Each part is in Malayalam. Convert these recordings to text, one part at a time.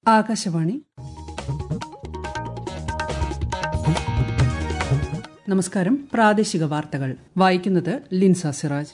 ആകാശവാണി നമസ്കാരം പ്രാദേശിക വാർത്തകൾ വായിക്കുന്നത് ലിൻസ സിറാജ്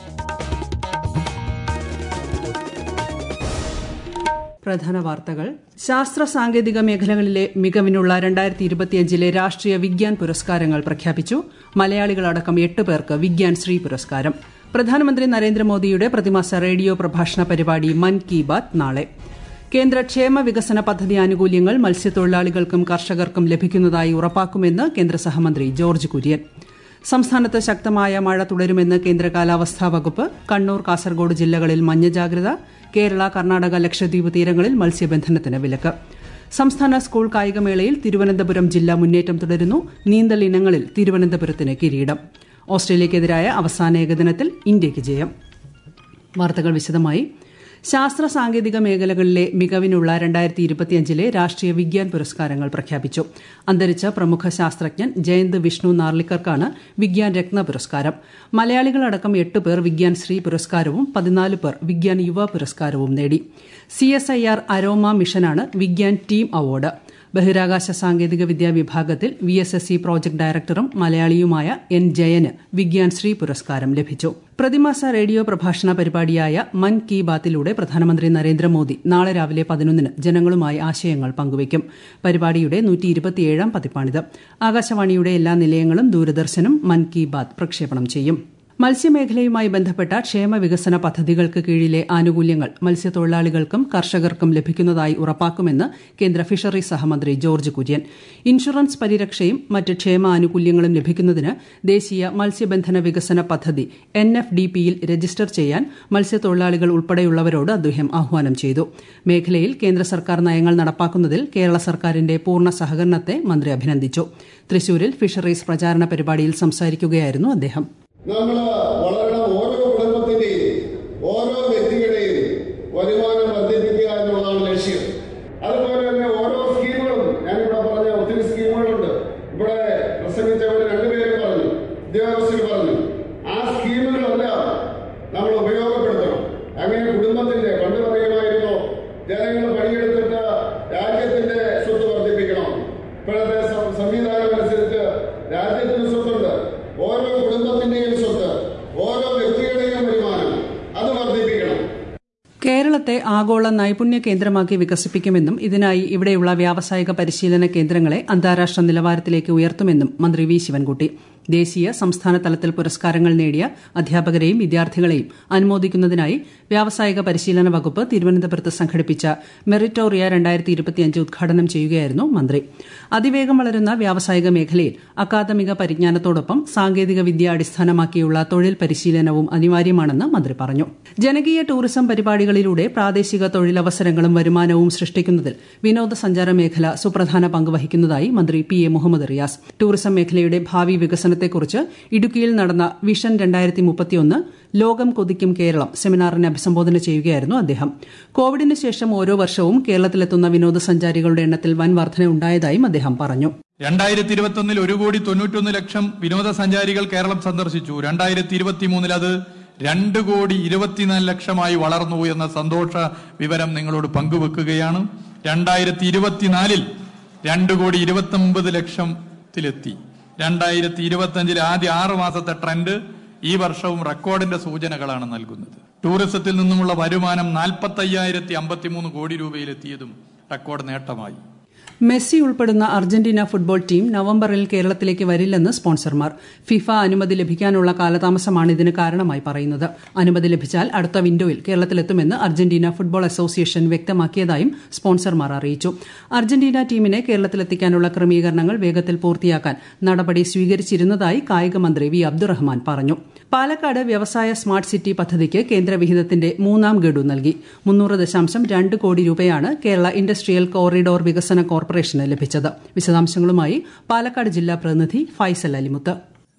പ്രധാന വാർത്തകൾ ശാസ്ത്ര സാങ്കേതിക മേഖലകളിലെ മികവിനുള്ള രണ്ടായിരത്തി ഇരുപത്തിയഞ്ചിലെ രാഷ്ട്രീയ വിഗ്യാൻ പുരസ്കാരങ്ങൾ പ്രഖ്യാപിച്ചു മലയാളികളടക്കം എട്ട് പേർക്ക് വിഗ്യാൻ ശ്രീ പുരസ്കാരം പ്രധാനമന്ത്രി നരേന്ദ്രമോദിയുടെ പ്രതിമാസ റേഡിയോ പ്രഭാഷണ പരിപാടി മൻ കി ബാത് നാളെ കേന്ദ്ര ക്ഷേമ വികസന പദ്ധതി ആനുകൂല്യങ്ങൾ മത്സ്യത്തൊഴിലാളികൾക്കും കർഷകർക്കും ലഭിക്കുന്നതായി ഉറപ്പാക്കുമെന്ന് കേന്ദ്ര സഹമന്ത്രി ജോർജ് കുര്യൻ സംസ്ഥാനത്ത് ശക്തമായ മഴ തുടരുമെന്ന് കേന്ദ്ര കാലാവസ്ഥാ വകുപ്പ് കണ്ണൂർ കാസർഗോഡ് ജില്ലകളിൽ മഞ്ഞ ജാഗ്രത കേരള കർണാടക ലക്ഷദ്വീപ് തീരങ്ങളിൽ മത്സ്യബന്ധനത്തിന് വിലക്ക് സംസ്ഥാന സ്കൂൾ കായികമേളയിൽ തിരുവനന്തപുരം ജില്ല മുന്നേറ്റം തുടരുന്നു നീന്തൽ ഇനങ്ങളിൽ തിരുവനന്തപുരത്തിന് കിരീടം ഓസ്ട്രേലിയക്കെതിരായ അവസാന ഏകദിനത്തിൽ ഇന്ത്യയ്ക്ക് ജയം വാർത്തകൾ വിശദമായി ശാസ്ത്ര സാങ്കേതിക മേഖലകളിലെ മികവിനുള്ള രണ്ടായിരത്തി ഇരുപത്തിയഞ്ചിലെ രാഷ്ട്രീയ വിഗ്യാൻ പുരസ്കാരങ്ങൾ പ്രഖ്യാപിച്ചു അന്തരിച്ച പ്രമുഖ ശാസ്ത്രജ്ഞൻ ജയന്ത് വിഷ്ണു നാർലിക്കർക്കാണ് വിഗ്യാൻ രത്ന പുരസ്കാരം മലയാളികളടക്കം എട്ട് പേർ വിഗ്യാൻ ശ്രീ പുരസ്കാരവും പതിനാല് പേർ വിഗ്യാൻ യുവ പുരസ്കാരവും നേടി C S I R aroma മിഷനാണ് വിഗ്യാൻ ടീം അവാർഡ് ബഹിരാകാശ സാങ്കേതിക വിദ്യാ വിഭാഗത്തിൽ V S S C project ഡയറക്ടറും മലയാളിയുമായ എൻ ജയന് വിഗ്യാൻ ശ്രീ പുരസ്കാരം ലഭിച്ചു പ്രതിമാസ റേഡിയോ പ്രഭാഷണ പരിപാടിയായ മൻ കി ബാത്തിലൂടെ പ്രധാനമന്ത്രി നരേന്ദ്രമോദി നാളെ രാവിലെ പതിനൊന്നിന് ജനങ്ങളുമായി ആശയങ്ങൾ പങ്കുവയ്ക്കും പരിപാടിയുടെ നൂറ്റി ഇരുപത്തിയേഴാം പതിപ്പാണിത് ആകാശവാണിയുടെ എല്ലാ നിലയങ്ങളും ദൂരദർശനും മൻ കി ബാത് പ്രക്ഷേപണം ചെയ്യും മത്സ്യമേഖലയുമായി ബന്ധപ്പെട്ട ക്ഷേമ വികസന പദ്ധതികൾക്ക് കീഴിലെ ആനുകൂല്യങ്ങൾ മത്സ്യത്തൊഴിലാളികൾക്കും കർഷകർക്കും ലഭിക്കുന്നതായി ഉറപ്പാക്കുമെന്ന് കേന്ദ്ര ഫിഷറീസ് സഹമന്ത്രി ജോർജ് കുര്യൻ ഇൻഷുറൻസ് പരിരക്ഷയും മറ്റ് ക്ഷേമ ആനുകൂല്യങ്ങളും ലഭിക്കുന്നതിന് ദേശീയ മത്സ്യബന്ധന വികസന പദ്ധതി എൻ എഫ് ഡി പിയിൽ രജിസ്റ്റർ ചെയ്യാൻ മത്സ്യത്തൊഴിലാളികൾ ഉൾപ്പെടെയുള്ളവരോട് അദ്ദേഹം ആഹ്വാനം ചെയ്തു മേഖലയിൽ കേന്ദ്ര സർക്കാർ നയങ്ങൾ നടപ്പാക്കുന്നതിൽ കേരള സർക്കാരിന്റെ പൂർണ്ണ സഹകരണത്തെ മന്ത്രി അഭിനന്ദിച്ചു തൃശൂരിൽ ഫിഷറീസ് പ്രചാരണ പരിപാടിയിൽ സംസാരിക്കുകയായിരുന്നു അദ്ദേഹം നമ്മൾ വളരണം ഓരോ കുടുംബത്തിന്റെയും ഓരോ വ്യക്തിയുടെയും വരുമാനം വർദ്ധിപ്പിക്കുക എന്നുള്ളതാണ് ലക്ഷ്യം അതുപോലെ തന്നെ ഓരോ സ്കീമുകളും ഞാനിവിടെ പറഞ്ഞ ഒത്തിരി സ്കീമുകളുണ്ട് ഇവിടെ പ്രസംഗിച്ചവർ രണ്ടുപേരും പറഞ്ഞു ഉദ്യോഗസ്ഥർ പറഞ്ഞു ആ സ്കീമുകളെല്ലാം നമ്മൾ ഉപയോഗപ്പെടുത്തണം അങ്ങനെ കുടുംബത്തിന്റെ പണ്ട് പറയുമായിരുന്നു ജനങ്ങൾ പണിയെടുത്തിട്ട് രാജ്യത്തിന്റെ സ്വത്ത് വർദ്ധിപ്പിക്കണം ഇപ്പോഴത്തെ സംവിധാനം അനുസരിച്ച് രാജ്യത്തിന് സ്വത്തുണ്ട് ഓരോ കുടുംബത്തിന്റെയും സ്വത്ത് ഓരോ വ്യക്തിയുടെയും വരുമാനം അത് വർദ്ധിപ്പിക്കണം കേരളത്തെ ആഗോള നൈപുണ്യ കേന്ദ്രമാക്കി വികസിപ്പിക്കുമെന്നും ഇതിനായി ഇവിടെയുള്ള വ്യാവസായിക പരിശീലന കേന്ദ്രങ്ങളെ അന്താരാഷ്ട്ര നിലവാരത്തിലേക്ക് ഉയർത്തുമെന്നും മന്ത്രി വി ശിവൻകുട്ടി ദേശീയ സംസ്ഥാന തലത്തിൽ പുരസ്കാരങ്ങൾ നേടിയ അധ്യാപകരെയും വിദ്യാർത്ഥികളെയും അനുമോദിക്കുന്നതിനായി വ്യാവസായിക പരിശീലന വകുപ്പ് തിരുവനന്തപുരത്ത് സംഘടിപ്പിച്ച മെറിറ്റോറിയ രണ്ടായിരത്തി ഇരുപത്തിയഞ്ച് ഉദ്ഘാടനം ചെയ്യുകയായിരുന്നു മന്ത്രി അതിവേഗം വളരുന്ന വ്യാവസായിക മേഖലയിൽ അക്കാദമിക പരിജ്ഞാനത്തോടൊപ്പം സാങ്കേതിക വിദ്യ അടിസ്ഥാനമാക്കിയുള്ള തൊഴിൽ പരിശീലനവും അനിവാര്യമാണെന്ന് മന്ത്രി പറഞ്ഞു ജനകീയ ടൂറിസം പരിപാടികളിലൂടെ പ്രാദേശിക തൊഴിലവസരങ്ങളും വരുമാനവും സൃഷ്ടിക്കുന്നതിൽ വിനോദസഞ്ചാര മേഖല സുപ്രധാന പങ്ക് വഹിക്കുന്നതായി മന്ത്രി P A Muhammad Riyas tourism മേഖലയുടെ ഭാവി വികസനത്തെക്കുറിച്ച് ഇടുക്കിയിൽ നടന്ന വിഷൻ രണ്ടായിരത്തി മുപ്പത്തിയൊന്ന് ലോകം കൊതിക്കും കേരളം സെമിനാറിനെ അഭിസംബോധന ചെയ്യുകയായിരുന്നു അദ്ദേഹം കോവിഡിന് ശേഷം ഓരോ വർഷവും കേരളത്തിലെത്തുന്ന വിനോദസഞ്ചാരികളുടെ എണ്ണത്തിൽ വൻ വർധനയുണ്ടായതായും അദ്ദേഹം പറഞ്ഞു രണ്ടായിരത്തി ഇരുപത്തൊന്നിൽ ഒരു കോടി തൊണ്ണൂറ്റൊന്ന് ലക്ഷം വിനോദസഞ്ചാരികൾ കേരളം സന്ദർശിച്ചു രണ്ടായിരത്തി ഇരുപത്തിമൂന്നിൽ അത് രണ്ട് കോടി ഇരുപത്തിനാല് ലക്ഷമായി വളർന്നു എന്ന സന്തോഷ വിവരം നിങ്ങളോട് പങ്കുവെക്കുകയാണ് രണ്ടായിരത്തി ഇരുപത്തിനാലിൽ രണ്ട് കോടി ഇരുപത്തി ഒമ്പത് ലക്ഷത്തിലെത്തി രണ്ടായിരത്തി ഇരുപത്തിയഞ്ചിലെ ആദ്യ ആറ് മാസത്തെ ട്രെൻഡ് ഈ വർഷവും റെക്കോർഡിന്റെ സൂചനകളാണ് നൽകുന്നത് ടൂറിസത്തിൽ നിന്നുമുള്ള വരുമാനം നാൽപ്പത്തി അയ്യായിരത്തി അമ്പത്തിമൂന്ന് കോടി രൂപയിലെത്തിയതും റെക്കോർഡ് നേട്ടമായി മെസ്സി ഉൾപ്പെടുന്ന അർജന്റീന ഫുട്ബോൾ ടീം നവംബറിൽ കേരളത്തിലേക്ക് വരില്ലെന്ന് സ്പോൺസർമാർ ഫിഫ അനുമതി ലഭിക്കാനുള്ള കാലതാമസമാണ് ഇതിന് കാരണമായി പറയുന്നത് അനുമതി ലഭിച്ചാൽ അടുത്ത വിൻഡോയിൽ കേരളത്തിലെത്തുമെന്ന് അർജന്റീന ഫുട്ബോൾ അസോസിയേഷൻ വ്യക്തമാക്കിയതായും സ്പോൺസർമാർ അറിയിച്ചു അർജന്റീന ടീമിനെ കേരളത്തിലെത്തിക്കാനുള്ള ക്രമീകരണങ്ങൾ വേഗത്തിൽ പൂർത്തിയാക്കാൻ നടപടി സ്വീകരിച്ചിരുന്നതായി കായിക മന്ത്രി വി അബ്ദുറഹ്മാൻ പറഞ്ഞു പാലക്കാട് വ്യവസായ സ്മാർട്ട് സിറ്റി പദ്ധതിക്ക് കേന്ദ്രവിഹിതത്തിന്റെ മൂന്നാം ഗഡു നൽകി മുന്നൂറ് ദശാംശം രണ്ട് കോടി രൂപയാണ് കേരള ഇൻഡസ്ട്രിയൽ കോറിഡോർ വികസന കോർപ്പറേഷന് ലഭിച്ചത് വിശദാംശങ്ങളുമായി പാലക്കാട് ജില്ലാ പ്രതിനിധി ഫൈസൽ അലിമുത്ത്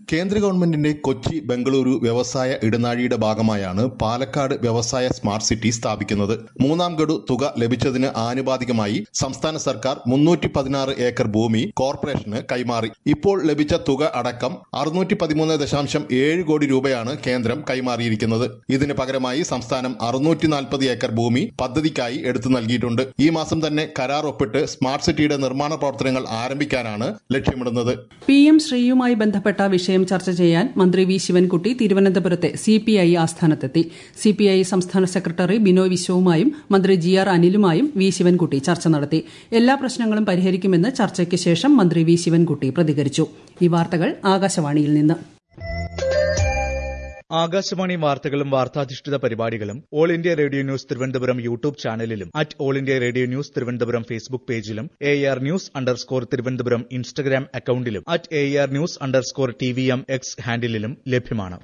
കേന്ദ്ര ഗവൺമെന്റിന്റെ കൊച്ചി ബംഗളൂരു വ്യവസായ ഇടനാഴിയുടെ ഭാഗമായാണ് പാലക്കാട് വ്യവസായ സ്മാർട്ട് സിറ്റി സ്ഥാപിക്കുന്നത് മൂന്നാം ഗഡു തുക ലഭിച്ചതിന് ആനുപാതികമായി സംസ്ഥാന സർക്കാർ മുന്നൂറ്റി പതിനാറ് ഏക്കർ ഭൂമി കോർപ്പറേഷന് കൈമാറി ഇപ്പോൾ ലഭിച്ച തുക അടക്കം അറുന്നൂറ്റി പതിമൂന്ന് ദശാംശം ഏഴ് കോടി രൂപയാണ് കേന്ദ്രം കൈമാറിയിരിക്കുന്നത് ഇതിന് പകരമായി സംസ്ഥാനം അറുന്നൂറ്റി നാൽപ്പത് ഏക്കർ ഭൂമി പദ്ധതിക്കായി എടുത്തു നൽകിയിട്ടുണ്ട് ഈ മാസം തന്നെ കരാർ ഒപ്പിട്ട് സ്മാർട്ട് സിറ്റിയുടെ നിർമ്മാണ പ്രവർത്തനങ്ങൾ ആരംഭിക്കാനാണ് ലക്ഷ്യമിടുന്നത് പി എം ശ്രീയുമായി ബന്ധപ്പെട്ട വിഷയം ചർച്ച ചെയ്യാൻ മന്ത്രി വി ശിവൻകുട്ടി തിരുവനന്തപുരത്തെ സി പി ഐ ആസ്ഥാനത്തെത്തി സി പി ഐ സംസ്ഥാന സെക്രട്ടറി ബിനോയ് വിശ്വവുമായും മന്ത്രി ജി ആർ അനിലുമായും വി ശിവൻകുട്ടി ചർച്ച നടത്തി എല്ലാ പ്രശ്നങ്ങളും പരിഹരിക്കുമെന്ന് ചർച്ചയ്ക്ക് ശേഷം മന്ത്രി വി ശിവൻകുട്ടി പ്രതികരിച്ചു ഈ വാർത്തകൾ ആകാശവാണിയിൽ നിന്ന് ആകാശവാണി വാർത്തകളും വാർത്താധിഷ്ഠിത പരിപാടികളും All India Radio news Thiruvananthapuram YouTube ചാനലിലും at All India Radio news Thiruvananthapuram Facebook പേജിലും A R news underscore Thiruvananthapuram Instagram അക്കൌണ്ടിലും at A R news underscore T V M X ഹാൻഡിലും ലഭ്യമാണ്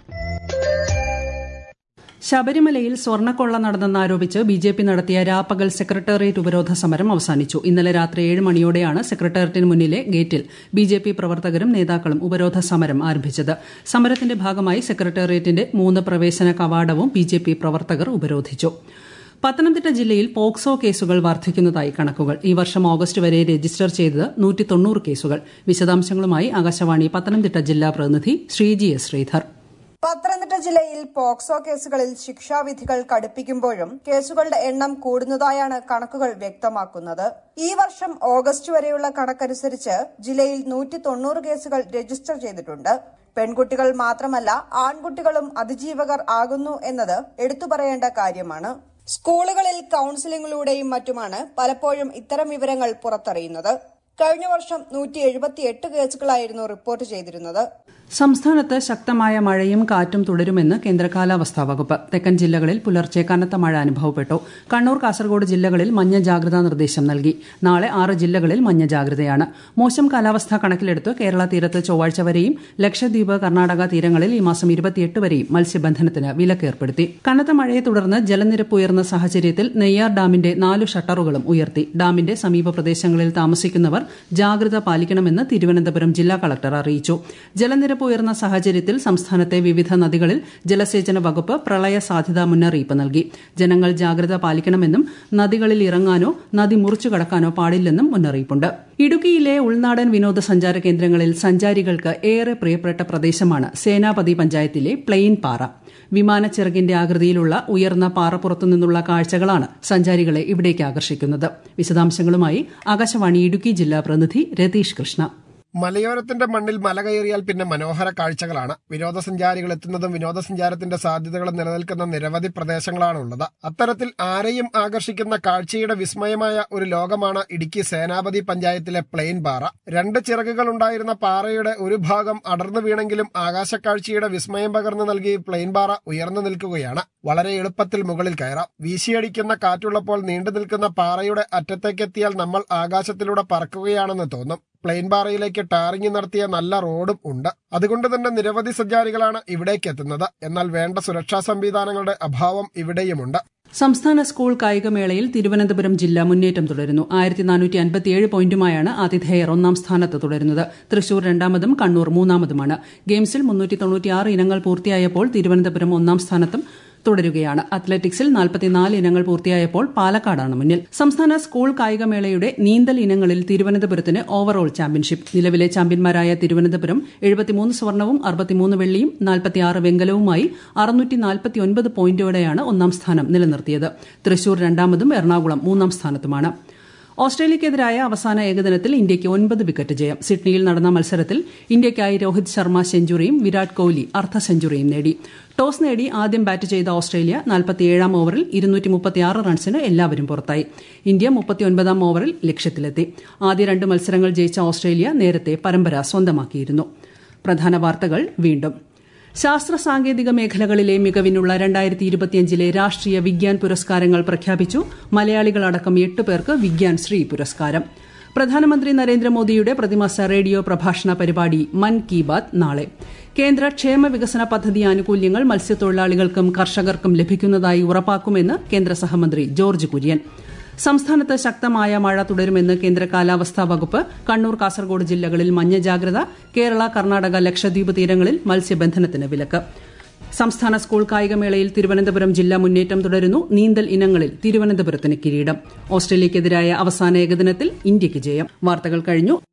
ശബരിമലയിൽ സ്വർണ്ണക്കൊള്ള നടന്നെന്നാരോപിച്ച് ബി ജെ പി നടത്തിയ രാപ്പകൽ സെക്രട്ടേറിയറ്റ് ഉപരോധ സമരം അവസാനിച്ചു ഇന്നലെ രാത്രി ഏഴ് മണിയോടെയാണ് സെക്രട്ടേറിയറ്റിന് മുന്നിലെ ഗേറ്റിൽ ബി ജെ പി പ്രവർത്തകരും നേതാക്കളും ഉപരോധ സമരം ആരംഭിച്ചത് സമരത്തിന്റെ ഭാഗമായി സെക്രട്ടേറിയറ്റിന്റെ മൂന്ന് പ്രവേശന കവാടവും ബി ജെ പി പ്രവർത്തകർ ഉപരോധിച്ചു പത്തനംതിട്ട ജില്ലയിൽ പോക്സോ കേസുകൾ വർദ്ധിക്കുന്നതായി കണക്കുകൾ ഈ വർഷം ഓഗസ്റ്റ് വരെ രജിസ്റ്റർ ചെയ്തത് നൂറ്റി തൊണ്ണൂറ് കേസുകൾ വിശദാംശങ്ങളുമായി ആകാശവാണി പത്തനംതിട്ട ജില്ലാ പ്രതിനിധി ശ്രീജി എസ് ശ്രീധർ പത്തനംതിട്ട ജില്ലയിൽ പോക്സോ കേസുകളിൽ ശിക്ഷാവിധികൾ കടുപ്പിക്കുമ്പോഴും കേസുകളുടെ എണ്ണം കൂടുന്നതായാണ് കണക്കുകൾ വ്യക്തമാക്കുന്നത് ഈ വർഷം ഓഗസ്റ്റ് വരെയുള്ള കണക്കനുസരിച്ച് ജില്ലയിൽ നൂറ്റി തൊണ്ണൂറ് കേസുകൾ രജിസ്റ്റർ ചെയ്തിട്ടുണ്ട് പെൺകുട്ടികൾ മാത്രമല്ല ആൺകുട്ടികളും അതിജീവകർ ആകുന്നു എന്നത് എടുത്തു പറയേണ്ട കാര്യമാണ് സ്കൂളുകളിൽ കൌൺസിലിംഗിലൂടെയും മറ്റുമാണ് പലപ്പോഴും ഇത്തരം വിവരങ്ങൾ പുറത്തറിയുന്നത് കഴിഞ്ഞ വർഷം നൂറ്റി എഴുപത്തിയെട്ട് കേസുകളായിരുന്നു റിപ്പോർട്ട് ചെയ്തിരുന്നത് സംസ്ഥാനത്ത് ശക്തമായ മഴയും കാറ്റും തുടരുമെന്ന് കേന്ദ്ര കാലാവസ്ഥാ വകുപ്പ് തെക്കൻ ജില്ലകളിൽ പുലർച്ചെ കനത്ത മഴ അനുഭവപ്പെട്ടു കണ്ണൂർ കാസർഗോഡ് ജില്ലകളിൽ മഞ്ഞ ജാഗ്രതാ നിർദ്ദേശം നൽകി നാളെ ആറ് ജില്ലകളിൽ മഞ്ഞ ജാഗ്രതയാണ് മോശം കാലാവസ്ഥ കണക്കിലെടുത്ത് കേരള തീരത്ത് ചൊവ്വാഴ്ച വരെയും ലക്ഷദ്വീപ് കർണാടക തീരങ്ങളിൽ ഈ മാസം ഇരുപത്തിയെട്ട് വരെയും മത്സ്യബന്ധനത്തിന് വിലക്കേർപ്പെടുത്തി കനത്ത മഴയെ തുടർന്ന് ജലനിരപ്പ് ഉയർന്ന സാഹചര്യത്തിൽ നെയ്യാർ ഡാമിന്റെ നാലു ഷട്ടറുകളും ഉയർത്തി ഡാമിന്റെ സമീപ പ്രദേശങ്ങളിൽ താമസിക്കുന്നവർ ജാഗ്രത പാലിക്കണമെന്ന് തിരുവനന്തപുരം ജില്ലാ കളക്ടർ അറിയിച്ചു ജലനിരപ്പ് ഉയർന്ന സാഹചര്യത്തിൽ സംസ്ഥാനത്തെ വിവിധ നദികളിൽ ജലസേചന വകുപ്പ് പ്രളയ സാധ്യതാ മുന്നറിയിപ്പ് നൽകി ജനങ്ങൾ ജാഗ്രത പാലിക്കണമെന്നും നദികളിൽ ഇറങ്ങാനോ നദി മുറിച്ചു കടക്കാനോ പാടില്ലെന്നും മുന്നറിയിപ്പുണ്ട് ഇടുക്കിയിലെ ഉൾനാടൻ വിനോദസഞ്ചാര കേന്ദ്രങ്ങളിൽ സഞ്ചാരികൾക്ക് ഏറെ പ്രിയപ്പെട്ട പ്രദേശമാണ് സേനാപതി പഞ്ചായത്തിലെ പ്ലെയിൻ പാറ വിമാനച്ചിറകിന്റെ ആകൃതിയിലുള്ള ഉയർന്ന പാറപ്പുറത്തു നിന്നുള്ള കാഴ്ചകളാണ് സഞ്ചാരികളെ ഇവിടേക്ക് ആകർഷിക്കുന്നത് വിശദാംശങ്ങളുമായി ആകാശവാണി ഇടുക്കി ജില്ലാ പ്രതിനിധി രതീഷ് കൃഷ്ണ മലയോരത്തിന്റെ മണ്ണിൽ മല കയറിയാൽ പിന്നെ മനോഹര കാഴ്ചകളാണ് വിനോദസഞ്ചാരികൾ എത്തുന്നതും വിനോദസഞ്ചാരത്തിന്റെ സാധ്യതകളും നിലനിൽക്കുന്ന നിരവധി പ്രദേശങ്ങളാണ് ഉള്ളത് അത്തരത്തിൽ ആരെയും ആകർഷിക്കുന്ന കാഴ്ചയുടെ വിസ്മയമായ ഒരു ലോകമാണ് ഇടുക്കി സേനാപതി പഞ്ചായത്തിലെ പ്ലെയിൻ പാറ രണ്ട് ചിറകുകൾ ഉണ്ടായിരുന്ന പാറയുടെ ഒരു ഭാഗം അടർന്നു വീണെങ്കിലും ആകാശക്കാഴ്ചയുടെ വിസ്മയം പകർന്നു നൽകി പ്ലെയിൻ പാറ ഉയർന്നു നിൽക്കുകയാണ് വളരെ എളുപ്പത്തിൽ മുകളിൽ കയറാം വീശിയടിക്കുന്ന കാറ്റുള്ളപ്പോൾ നീണ്ടു നിൽക്കുന്ന പാറയുടെ അറ്റത്തേക്കെത്തിയാൽ നമ്മൾ ആകാശത്തിലൂടെ പറക്കുകയാണെന്ന് തോന്നും പ്ലെയിൻ പാറയിലേക്ക് ടാറിങ് നടത്തിയ നല്ല റോഡും ഉണ്ട് അതുകൊണ്ട് തന്നെ നിരവധി സഞ്ചാരികളാണ് ഇവിടേക്ക് എത്തുന്നത് എന്നാൽ വേണ്ട സുരക്ഷാ സംവിധാനങ്ങളുടെ അഭാവം ഇവിടെയുമുണ്ട് സംസ്ഥാന സ്കൂൾ കായികമേളയിൽ തിരുവനന്തപുരം ജില്ല മുന്നേറ്റം തുടരുന്നു ആയിരത്തി നാനൂറ്റി അൻപത്തിയേഴ് പോയിന്റുമായാണ് ആതിഥേയർ ഒന്നാം സ്ഥാനത്ത് തുടരുന്നത് തൃശൂർ രണ്ടാമതും കണ്ണൂർ മൂന്നാമതുമാണ് ഗെയിംസിൽ മുന്നൂറ്റി തൊണ്ണൂറ്റിയാറ് ഇനങ്ങൾ പൂർത്തിയായപ്പോൾ തിരുവനന്തപുരം ഒന്നാം സ്ഥാനത്തും തുടരുകയാണ് അത്ലറ്റിക്സിൽ നാൽപ്പത്തിനാല് ഇനങ്ങൾ പൂർത്തിയായപ്പോൾ പാലക്കാടാണ് മുന്നിൽ സംസ്ഥാന സ്കൂൾ കായികമേളയുടെ നീന്തൽ ഇനങ്ങളിൽ തിരുവനന്തപുരത്തിന് ഓവറോൾ ചാമ്പ്യൻഷിപ്പ് നിലവിലെ ചാമ്പ്യന്മാരായ തിരുവനന്തപുരം എഴുപത്തിമൂന്ന് സ്വർണവും അറുപത്തിമൂന്ന് വെള്ളിയും നാൽപ്പത്തിയാറ് വെങ്കലവുമായി അറുന്നൂറ്റി നാൽപ്പത്തിയൊൻപത് പോയിന്റോടെയാണ് ഒന്നാം സ്ഥാനം നിലനിർത്തിയത് തൃശൂർ രണ്ടാമതും എറണാകുളം മൂന്നാം സ്ഥാനത്തുമാണ് ഓസ്ട്രേലിയക്കെതിരായ അവസാന ഏകദിനത്തിൽ ഇന്ത്യയ്ക്ക് ഒൻപത് വിക്കറ്റ് ജയം സിഡ്നിയിൽ നടന്ന മത്സരത്തിൽ ഇന്ത്യയ്ക്കായി രോഹിത് ശർമ്മ സെഞ്ചുറിയും വിരാട് കോഹ്ലി അർദ്ധ സെഞ്ചുറിയും നേടി ടോസ് നേടി ആദ്യം ബാറ്റ് ചെയ്ത ഓസ്ട്രേലിയ നാൽപ്പത്തിയേഴാം ഓവറിൽ ഇരുന്നൂറ്റി മുപ്പത്തിയാറ് റൺസിന് എല്ലാവരും പുറത്തായി ഇന്ത്യ മുപ്പത്തിയൊൻപതാം ഓവറിൽ ലക്ഷ്യത്തിലെത്തി ആദ്യ രണ്ട് മത്സരങ്ങൾ ജയിച്ച ഓസ്ട്രേലിയ നേരത്തെ പരമ്പര സ്വന്തമാക്കിയിരുന്നു പ്രധാന വാർത്തകൾ വീണ്ടും ശാസ്ത്ര സാങ്കേതിക മേഖലകളിലെ മികവിനുള്ള രണ്ടായിരത്തി ഇരുപത്തിയഞ്ചിലെ രാഷ്ട്രീയ വിഗ്യാൻ പുരസ്കാരങ്ങൾ പ്രഖ്യാപിച്ചു മലയാളികളടക്കം എട്ട് പേർക്ക് വിഗ്യാൻ ശ്രീ പുരസ്കാരം പ്രധാനമന്ത്രി നരേന്ദ്രമോദിയുടെ പ്രതിമാസ റേഡിയോ പ്രഭാഷണ പരിപാടി മൻ കി ബാത് നാളെ കേന്ദ്ര ക്ഷേമ വികസന പദ്ധതി ആനുകൂല്യങ്ങൾ മത്സ്യത്തൊഴിലാളികൾക്കും കർഷകർക്കും ലഭിക്കുന്നതായി ഉറപ്പാക്കുമെന്ന് കേന്ദ്ര സഹമന്ത്രി ജോർജ് കുര്യൻ സംസ്ഥാനത്ത് ശക്തമായ മഴ തുടരുമെന്ന് കേന്ദ്ര കാലാവസ്ഥാ വകുപ്പ് കണ്ണൂർ കാസർഗോഡ് ജില്ലകളിൽ മഞ്ഞ ജാഗ്രത കേരള കർണാടക ലക്ഷദ്വീപ് തീരങ്ങളിൽ മത്സ്യബന്ധനത്തിന് വിലക്ക് സംസ്ഥാന സ്കൂൾ കായികമേളയിൽ തിരുവനന്തപുരം ജില്ല മുന്നേറ്റം തുടരുന്നു നീന്തൽ ഇനങ്ങളിൽ തിരുവനന്തപുരത്തിന് കിരീടം ഓസ്ട്രേലിയക്കെതിരായ അവസാന ഏകദിനത്തിൽ ഇന്ത്യയ്ക്ക് ജയം വാർത്തകൾ കഴിഞ്ഞു